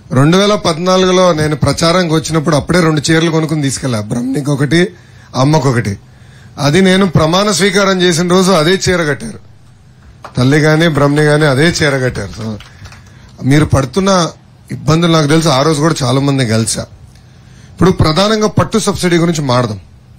రెండు వేల పద్నాలుగులో నేను ప్రచారంకి వచ్చినప్పుడు అప్పుడే రెండు చీరలు కొనుక్కుని తీసుకెళ్లా బ్రహ్మనికి ఒకటి అమ్మకొకటి అది నేను ప్రమాణ స్వీకారం చేసిన రోజు అదే చీర కట్టారు తల్లి గాని బ్రహ్మని గాని అదే చీర కట్టారు సో మీరు పడుతున్న ఇబ్బందులు నాకు తెలుసు ఆ రోజు కూడా చాలా మంది కలిసా ఇప్పుడు ప్రధానంగా పట్టు సబ్సిడీ గురించి మాడదాం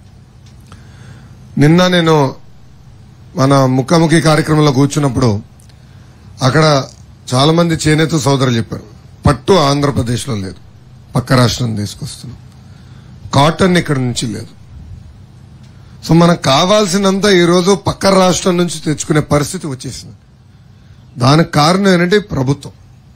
నిన్న నేను మన ముఖాముఖి కార్యక్రమంలో కూర్చున్నప్పుడు అక్కడ చాలా మంది చేనేత సోదరులు చెప్పారు పట్టు ఆంధ్రప్రదేశ్ లో లేదు పక్క రాష్ట్రం తీసుకొస్తున్నాం కాటన్ ఇక్కడ నుంచి లేదు సో మనకు కావాల్సినంత ఈ రోజు పక్క రాష్ట్రం నుంచి తెచ్చుకునే పరిస్థితి వచ్చేసింది దానికి కారణం ఏంటంటే ప్రభుత్వం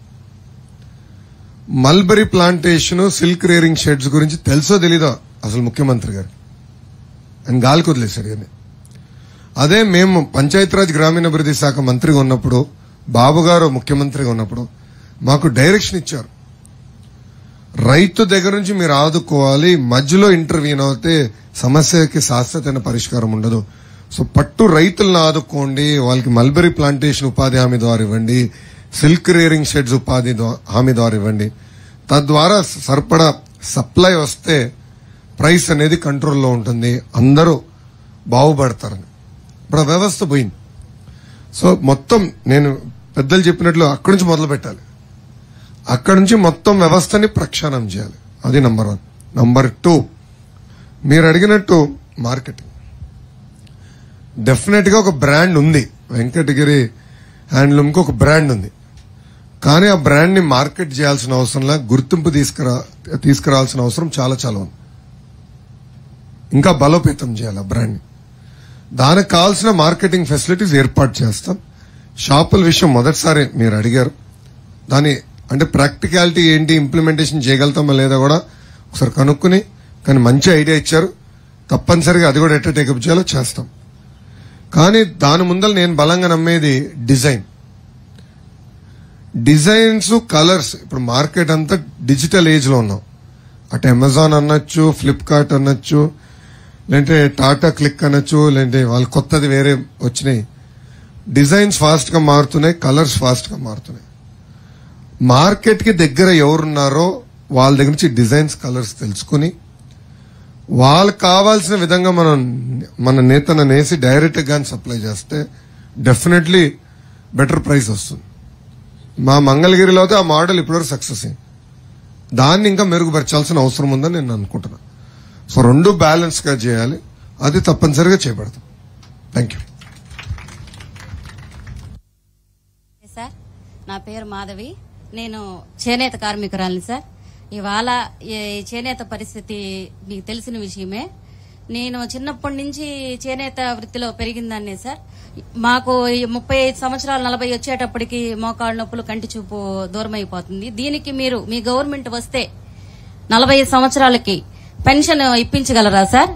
mulberry plantation silk rearing sheds గురించి తెలుసో తెలీదో అసలు ముఖ్యమంత్రి గారు ఆయన గాలికి వదిలేశారు కానీ అదే మేము పంచాయతీరాజ్ గ్రామీణాభివృద్ధి శాఖ మంత్రిగా ఉన్నప్పుడు బాబు గారు ముఖ్యమంత్రిగా ఉన్నప్పుడు మాకు డైరెక్షన్ ఇచ్చారు రైతు దగ్గర నుంచి మీరు ఆదుకోవాలి మధ్యలో ఇంటర్వ్యూన్ అవుతే సమస్యకి శాశ్వతమైన పరిష్కారం ఉండదు సో పట్టు రైతులను ఆదుకోండి వాళ్ళకి మల్బరీ ప్లాంటేషన్ ఉపాధి హామీ ద్వారా ఇవ్వండి సిల్క్ రేరింగ్ షెడ్స్ ఉపాధి ద్వా- హామీ ద్వారా ఇవ్వండి తద్వారా సరిపడా సప్లై వస్తే ప్రైస్ అనేది కంట్రోల్లో ఉంటుంది అందరూ బాగుపడతారని ఇప్పుడు ఆ వ్యవస్థ పోయింది సో మొత్తం నేను పెద్దలు చెప్పినట్లు అక్కడి నుంచి మొదలు పెట్టాలి అక్కడి నుంచి మొత్తం వ్యవస్థని ప్రక్షాళన చేయాలి అది నంబర్ వన్ నంబర్ టూ మీరు అడిగినట్టు మార్కెటింగ్ డెఫినెట్ గా ఒక బ్రాండ్ ఉంది వెంకటగిరి హ్యాండ్లూమ్ కి ఒక బ్రాండ్ ఉంది కానీ ఆ బ్రాండ్ ని మార్కెట్ చేయాల్సిన అవసరంలా గుర్తింపు తీసుకురా తీసుకురావాల్సిన అవసరం చాలా చాలా ఉంది ఇంకా బలోపేతం చేయాలి ఆ బ్రాండ్ ని దానికి కావాల్సిన మార్కెటింగ్ ఫెసిలిటీస్ ఏర్పాటు చేస్తాం షాపుల విషయం మొదటిసారి మీరు అడిగారు దాని అంటే ప్రాక్టికాలిటీ ఏంటి ఇంప్లిమెంటేషన్ చేయగలుగుతామా లేదా కూడా ఒకసారి కనుక్కుని కానీ మంచి ఐడియా ఇచ్చారు తప్పనిసరిగా అది కూడా ఎట్ట టేకప్ చేయాలో చేస్తాం కానీ దాని ముందర నేను బలంగా నమ్మేది డిజైన్ డిజైన్స్ కలర్స్ ఇప్పుడు మార్కెట్ అంతా డిజిటల్ ఏజ్ లో ఉన్నాం అటు అమెజాన్ అనొచ్చు ఫ్లిప్కార్ట్ అనొచ్చు లేదంటే టాటా క్లిక్ అనొచ్చు లేదంటే వాళ్ళు కొత్తది వేరే వచ్చినాయి డిజైన్స్ ఫాస్ట్ గా మారుతున్నాయి కలర్స్ ఫాస్ట్ గా మారుతున్నాయి మార్కెట్ కి దగ్గర ఎవరున్నారో వాళ్ళ దగ్గర నుంచి డిజైన్స్ కలర్స్ తెలుసుకుని వాళ్ళకి కావాల్సిన విధంగా మనం మన నేతను నేసి డైరెక్ట్ గా సప్లై చేస్తే డెఫినెట్లీ బెటర్ ప్రైస్ వస్తుంది మా మంగళగిరిలో అయితే ఆ మోడల్ ఇప్పటివరకు సక్సెస్ అయింది దాన్ని ఇంకా మెరుగుపరచాల్సిన అవసరం ఉందని నేను అనుకుంటున్నా సో రెండు బ్యాలెన్స్ గా చేయాలి అది తప్పనిసరిగా చేపడతాం థ్యాంక్ యూ సార్ నా పేరు మాధవి నేను చేనేత కార్మికురాలిని సార్ ఇవాళ ఈ చేనేత పరిస్థితి మీకు తెలిసిన విషయమే నేను చిన్నప్పటి నుంచి చేనేత వృత్తిలో పెరిగిందాన్నే సార్ మాకు ఈ ముప్పై ఐదు సంవత్సరాలు నలభై వచ్చేటప్పటికి మోకాళ్ళ నొప్పులు కంటి చూపు దూరం అయిపోతుంది దీనికి మీరు మీ గవర్నమెంట్ వస్తే నలభై ఐదు సంవత్సరాలకి పెన్షన్ ఇప్పించగలరా సార్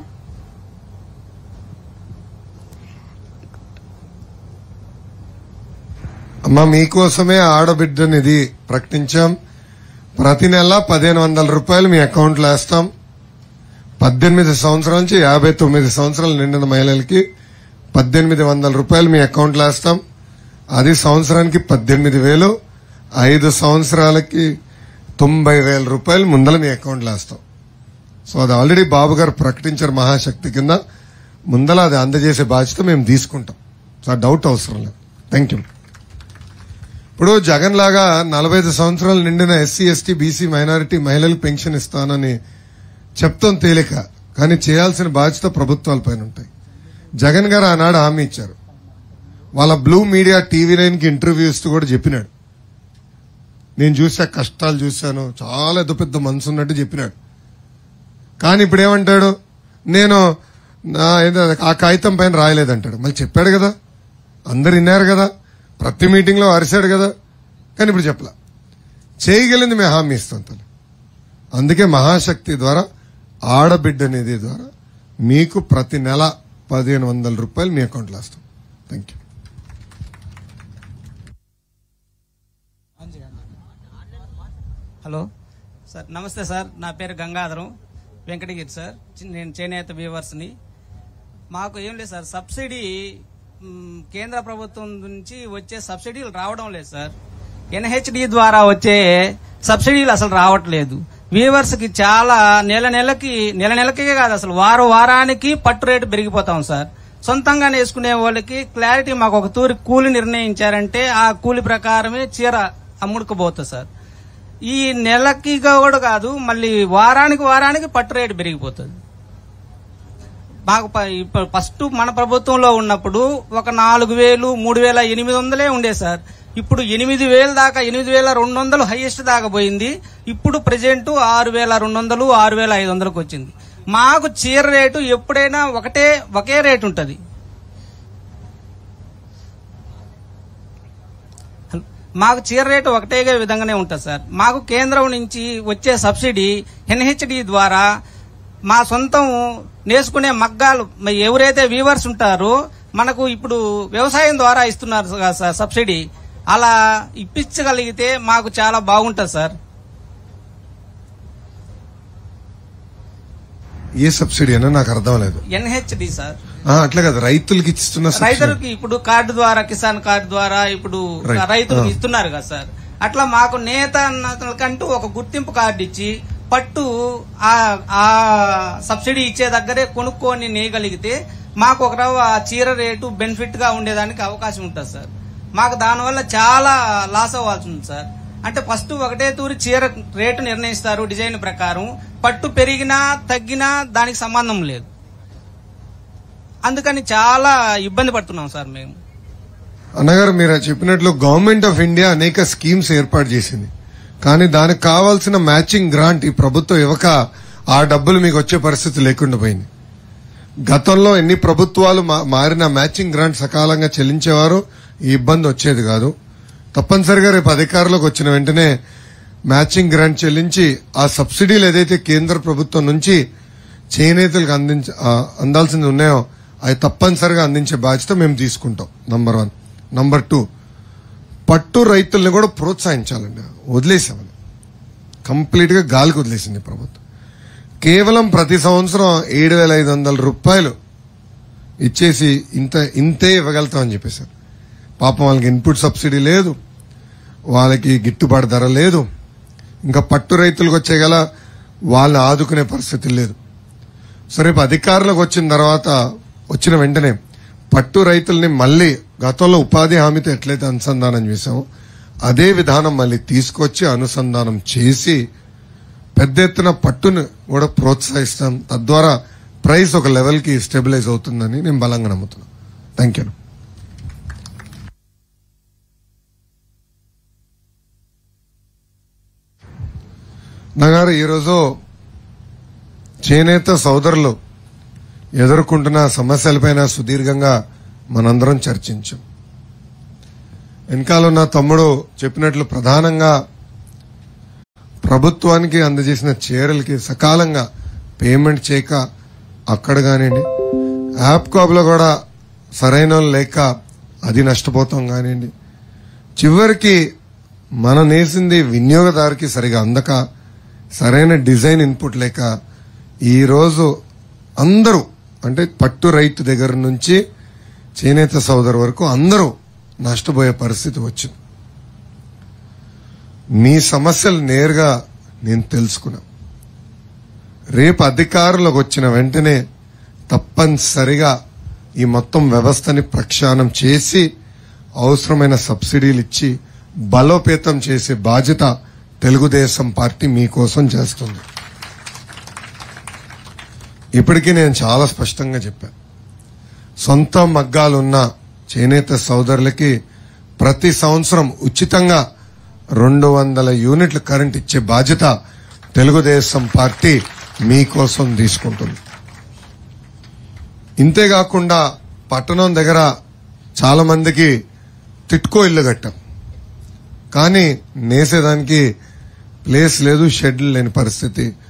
అమ్మ మీకోసమే ఆడబిడ్డనిది ప్రకటించాం ప్రతి నెల పదిహేను వందల రూపాయలు మీ అకౌంట్లో వేస్తాం పద్దెనిమిది సంవత్సరాల నుంచి యాభై తొమ్మిది సంవత్సరాలు నిండిన మహిళలకి పద్దెనిమిది వందల రూపాయలు మీ అకౌంట్లో వేస్తాం అది సంవత్సరానికి పద్దెనిమిది వేలు ఐదు సంవత్సరాలకి తొంభై వేల రూపాయలు ముందల మీ అకౌంట్లో వేస్తాం సో అది ఆల్రెడీ బాబు గారు ప్రకటించారు మహాశక్తి కింద ముందల అది అందజేసే బాధ్యత మేము తీసుకుంటాం సో ఆ డౌట్ అవసరం లేదు థ్యాంక్ యూ ఇప్పుడు జగన్ లాగా నలభై ఐదు సంవత్సరాలు నిండిన ఎస్సీ ఎస్టీ బీసీ మైనారిటీ మహిళలకు పెన్షన్ ఇస్తానని చెప్తాం తేలిక కానీ చేయాల్సిన బాధ్యత ప్రభుత్వాల పైన ఉంటాయి జగన్ గారు ఆనాడు హామీ ఇచ్చారు వాళ్ళ బ్లూ మీడియా టీవీ నైన్ కి ఇంటర్వ్యూ ఇస్తూ కూడా చెప్పినాడు నేను చూసా కష్టాలు చూశాను చాలా పెద్ద పెద్ద మనసు ఉన్నట్టు చెప్పినాడు కానీ ఇప్పుడు ఏమంటాడు నేను నా ఏదో ఆ కాగితం పైన రాయలేదంటాడు మళ్ళీ చెప్పాడు కదా అందరు విన్నారు కదా ప్రతి మీటింగ్ లో అరిశాడు కదా కానీ ఇప్పుడు చెప్పలా చేయగలిగింది మేము హామీ ఇస్తాం తల్లి అందుకే మహాశక్తి ద్వారా ఆడబిడ్డ నిధి ద్వారా మీకు ప్రతి నెల పదిహేను వందల రూపాయలు మీ అకౌంట్లో వేస్తాం థ్యాంక్ యూ హలో సార్ నమస్తే సార్ నా పేరు గంగాధరం వెంకటగిరి సార్ చి- నేను చేనేత వ్యూవర్స్ని మాకు ఏం లేదు సార్ సబ్సిడీ మ్, కేంద్ర ప్రభుత్వం నుంచి వచ్చే సబ్సిడీలు రావడం లేదు సార్ ఎన్హెచ్డి ద్వారా వచ్చే సబ్సిడీలు అసలు రావట్లేదు వీవర్స్ కి చాలా నెల నెలకి నెల నెలకే కాదు అసలు వారం వారానికి పట్టు రేటు పెరిగిపోతాం సార్ సొంతంగా నేసుకునే వాళ్ళకి క్లారిటీ మాకు ఒక తూరి కూలి నిర్ణయించారంటే ఆ కూలి ప్రకారమే చీర అమ్ముడుకుపోతుంది సార్ ఈ నెలకి కూడా కాదు మళ్ళీ వారానికి వారానికి పట్టు రేటు పెరిగిపోతుంది మాకు ప- ఇప్పుడు ఫస్ట్ మన ప్రభుత్వంలో ఉన్నప్పుడు ఒక నాలుగు వేలు మూడు వేల ఎనిమిది వందలే ఉండే సార్ ఇప్పుడు ఎనిమిది వేల దాకా ఎనిమిది వేల రెండు వందలు హైయెస్ట్ దాకా పోయింది ఇప్పుడు ప్రజెంట్ ఆరు వేల రెండు వందలు ఆరు వేల ఐదు వందలకు వచ్చింది మాకు చీర రేటు ఎప్పుడైనా ఒకటే ఒకే రేటు ఉంటుంది మాకు చీర రేటు ఒకటే విధంగానే ఉంటుంది సార్ మాకు కేంద్రం నుంచి వచ్చే సబ్సిడీ ఎన్హెచ్డి ద్వారా మా సొంతం నేసుకునే మగ్గాలు మరి ఎవరైతే వీవర్స్ ఉంటారో మనకు ఇప్పుడు వ్యవసాయం ద్వారా ఇస్తున్నారు కదా సార్ సబ్సిడీ అలా ఇప్పించగలిగితే మాకు చాలా బాగుంటుంది సార్ ఏ సబ్సిడీ అని నాకు అర్థం లేదు ఎన్హెచ్డి సార్ ఆ, అట్లా కదా రైతులకి ఇస్తున్న సబ్సిడీ రైతులకి ఇప్పుడు కార్డు ద్వారా కిసాన్ కార్డు ద్వారా ఇప్పుడు రైట్. రైతులకు ఆ. ఇస్తున్నారు కదా సార్ అట్లా మాకు నేత కంటూ ఒక గుర్తింపు కార్డు ఇచ్చి పట్టు ఆ ఆ సబ్సిడీ ఇచ్చే దగ్గరే కొనుక్కొని నేయగలిగితే మాకు ఒక రవ్వ ఆ చీర రేటు బెనిఫిట్ గా ఉండేదానికి అవకాశం ఉంటుంది సార్ మాకు దానివల్ల చాలా లాస్ అవ్వాల్సి ఉంది సార్ అంటే ఫస్ట్ ఒకటే తూరి చీర రేటు నిర్ణయిస్తారు డిజైన్ ప్రకారం పట్టు పెరిగినా తగ్గినా దానికి సంబంధం లేదు అందుకని చాలా ఇబ్బంది పడుతున్నాం సార్ మేము అన్నగారు మీరు చెప్పినట్లు గవర్నమెంట్ ఆఫ్ ఇండియా అనేక స్కీమ్స్ ఏర్పాటు చేసింది కానీ దానికి కావాల్సిన మ్యాచింగ్ గ్రాంట్ ఈ ప్రభుత్వం ఇవ్వక ఆ డబ్బులు మీకు వచ్చే పరిస్థితి లేకుండా పోయింది గతంలో ఎన్ని ప్రభుత్వాలు మా- మారిన మ్యాచింగ్ గ్రాంట్ సకాలంగా చెల్లించేవారు ఈ ఇబ్బంది వచ్చేది కాదు తప్పనిసరిగా రేపు అధికారంలోకి వచ్చిన వెంటనే మ్యాచింగ్ గ్రాంట్ చెల్లించి ఆ సబ్సిడీలు ఏదైతే కేంద్ర ప్రభుత్వం నుంచి చేనేతలకు అందించ ఆ, అందాల్సింది ఉన్నాయో అవి తప్పనిసరిగా అందించే బాధ్యత మేము తీసుకుంటాం నంబర్ వన్ నంబర్ టూ పట్టు రైతుల్ని కూడా ప్రోత్సహించాలండి వదిలేసామని కంప్లీట్ గా గాలికి వదిలేసింది ప్రభుత్వం కేవలం ప్రతి సంవత్సరం ఏడు వేల ఐదు వందల రూపాయలు ఇచ్చేసి ఇంత ఇంతే ఇవ్వగలుగుతామని చెప్పేశారు పాపం వాళ్ళకి ఇన్పుట్ సబ్సిడీ లేదు వాళ్ళకి గిట్టుబాటు ధర లేదు ఇంకా పట్టు రైతులకు వచ్చే గల వాళ్ళని ఆదుకునే పరిస్థితి లేదు సో రేపు అధికారులకు వచ్చిన తర్వాత వచ్చిన వెంటనే పట్టు రైతుల్ని మళ్ళీ గతంలో ఉపాధి హామీతో ఎట్లయితే అనుసంధానం చేశామో అదే విధానం మళ్ళీ తీసుకొచ్చి అనుసంధానం చేసి పెద్ద ఎత్తున పట్టును కూడా ప్రోత్సహిస్తాం తద్వారా ప్రైస్ ఒక లెవెల్ కి స్టెబిలైజ్ అవుతుందని నేను బలంగా నమ్ముతున్నాను థ్యాంక్ యూ నగారు ఈరోజు చేనేత సోదరులు ఎదుర్కొంటున్న సమస్యలపైన సుదీర్ఘంగా మనందరం చర్చించాం వెనకాల ఉన్న తమ్ముడు చెప్పినట్లు ప్రధానంగా ప్రభుత్వానికి అందజేసిన చీరలకి సకాలంగా పేమెంట్ చేయక అక్కడ కానివ్వండి యాప్ కాబ్లో కూడా సరైన వాళ్ళు లేక అది నష్టపోతాం కానివ్వండి చివరికి మనం నేసింది వినియోగదారుకి సరిగా అందక సరైన డిజైన్ ఇన్పుట్ లేక ఈరోజు అందరూ అంటే పట్టు రైతు దగ్గర నుంచి చేనేత సోదరు వరకు అందరూ నష్టపోయే పరిస్థితి వచ్చింది మీ సమస్యలు నేరుగా నేను తెలుసుకున్నా రేపు అధికారులకు వచ్చిన వెంటనే తప్పనిసరిగా ఈ మొత్తం వ్యవస్థని ప్రక్షాళన చేసి అవసరమైన సబ్సిడీలు ఇచ్చి బలోపేతం చేసే బాధ్యత తెలుగుదేశం పార్టీ మీకోసం చేస్తుంది ఇప్పటికీ నేను చాలా స్పష్టంగా చెప్పాను సొంత మగ్గాలున్న చేనేత సోదరులకి ప్రతి సంవత్సరం ఉచితంగా రెండు వందల యూనిట్ల కరెంట్ ఇచ్చే బాధ్యత తెలుగుదేశం పార్టీ మీకోసం తీసుకుంటుంది ఇంతేకాకుండా పట్టణం దగ్గర చాలా మందికి తిట్కో ఇల్లు కట్టాం కానీ నేసేదానికి ప్లేస్ లేదు షెడ్లు లేని పరిస్థితి